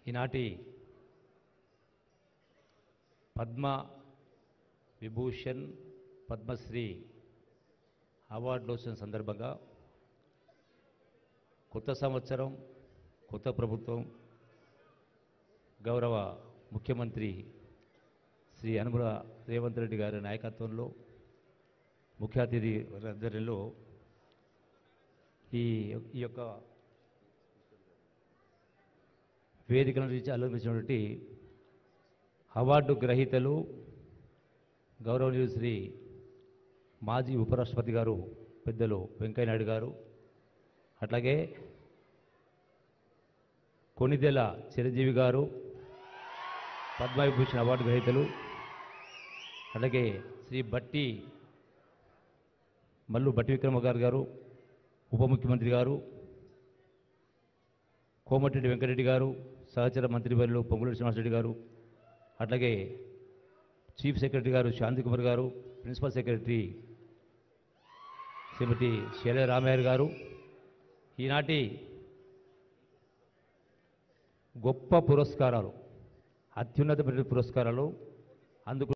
ఈనాటి పద్మ విభూషణ్ పద్మశ్రీ అవార్డులు వచ్చిన సందర్భంగా కొత్త సంవత్సరం కొత్త ప్రభుత్వం గౌరవ ముఖ్యమంత్రి శ్రీ అనుమల రేవంత్ రెడ్డి గారి నాయకత్వంలో ముఖ్య అతిథి ఆధ్వర్యంలో ఈ ఈ యొక్క వేదికను నుంచి ఆలోచించినటువంటి అవార్డు గ్రహీతలు గౌరవనీయులు శ్రీ మాజీ ఉపరాష్ట్రపతి గారు పెద్దలు వెంకయ్యనాయుడు గారు అట్లాగే కొనిదెల చిరంజీవి గారు పద్మవిభూషణ్ అవార్డు గ్రహీతలు అలాగే శ్రీ బట్టి మల్లు బట్టి విక్రమ గారు గారు ఉప ముఖ్యమంత్రి గారు కోమటిరెడ్డి వెంకటరెడ్డి గారు సహచర మంత్రివర్యులు పొంగులేటి శ్రీనివాసరెడ్డి గారు అట్లాగే చీఫ్ సెక్రటరీ గారు శాంతి కుమార్ గారు ప్రిన్సిపల్ సెక్రటరీ శ్రీమతి శైల రామయ్య గారు ఈనాటి గొప్ప పురస్కారాలు అత్యున్నతమైన పురస్కారాలు అందుకు